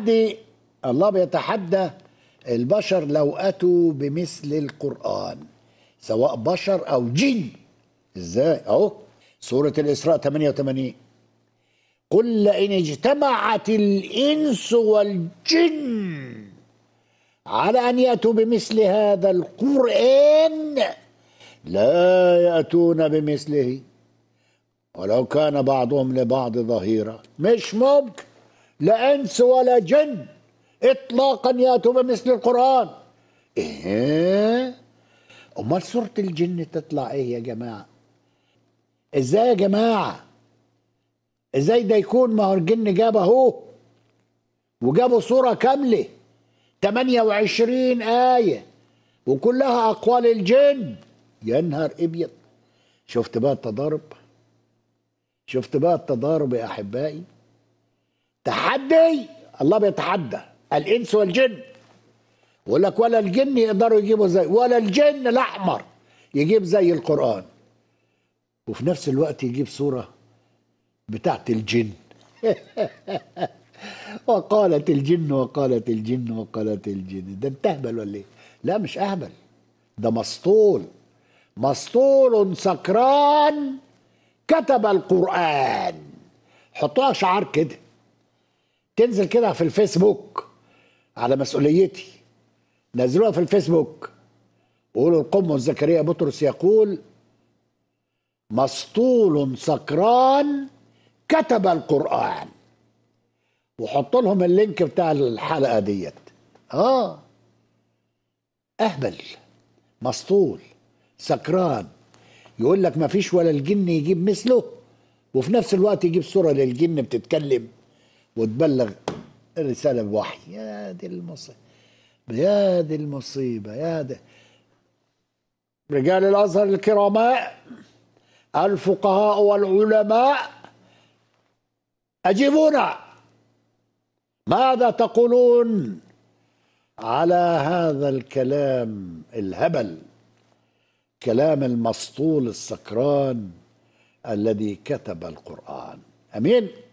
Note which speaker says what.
Speaker 1: تحدي الله بيتحدى البشر لو اتوا بمثل القران سواء بشر او جن ازاي اهو سوره الاسراء 88 قل لئن اجتمعت الانس والجن على ان ياتوا بمثل هذا القران لا ياتون بمثله ولو كان بعضهم لبعض ظهيرا مش ممكن لا انس ولا جن اطلاقا ياتوا بمثل القران ايه امال سوره الجن تطلع ايه يا جماعه ازاي يا جماعه ازاي ده يكون ما هو الجن جاب اهو وجابوا صوره كامله 28 ايه وكلها اقوال الجن يا نهار ابيض شفت بقى التضارب شفت بقى التضارب يا احبائي تحدي الله بيتحدى الانس والجن يقول لك ولا الجن يقدروا يجيبوا زي ولا الجن الاحمر يجيب زي القران وفي نفس الوقت يجيب صوره بتاعت الجن وقالت الجن وقالت الجن وقالت الجن ده انت اهبل ولا ايه؟ لا مش اهبل ده مسطول مسطول سكران كتب القرآن حطوها شعار كده تنزل كده في الفيسبوك على مسؤوليتي نزلوها في الفيسبوك وقولوا القمة زكريا بطرس يقول مسطول سكران كتب القرآن وحط لهم اللينك بتاع الحلقة ديت اه اهبل مسطول سكران يقول لك ما فيش ولا الجن يجيب مثله وفي نفس الوقت يجيب صورة للجن بتتكلم وتبلغ الرسالة بوحي يا دي المصيبة يا دي المصيبة يا دي رجال الأزهر الكرماء الفقهاء والعلماء أجيبونا ماذا تقولون على هذا الكلام الهبل كلام المسطول السكران الذي كتب القرآن أمين